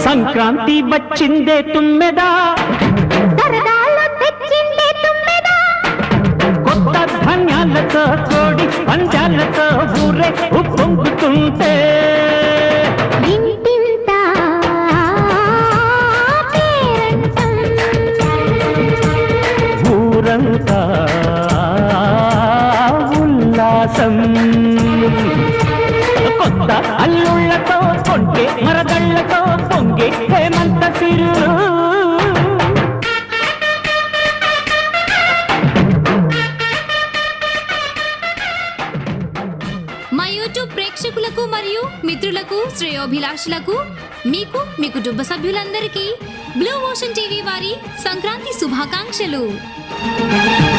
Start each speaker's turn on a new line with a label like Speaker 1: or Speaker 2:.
Speaker 1: సంక్రాంతి వచ్చిందే తుమ్మెదా
Speaker 2: సరదాలు తెచ్చిందే తుమ్మెదా
Speaker 1: కొత్త ధాన్యాలతో కోడి పంజాలతో ఊరే ఉప్పొంగుతుంటే
Speaker 2: ఇంటింత పేరంటం
Speaker 1: ఊరంతా ఉల్లాసం కొత్త అల్లుళ్ళతో కొంటే మరదళ్ళతో పొంగే హేమంత సిరు
Speaker 3: మా యూట్యూబ్ ప్రేక్షకులకు మరియు మిత్రులకు శ్రేయోభిలాషులకు మీకు మీ కుటుంబ సభ్యులందరికీ బ్లూ ఓషన్ టీవీ వారి సంక్రాంతి శుభాకాంక్షలు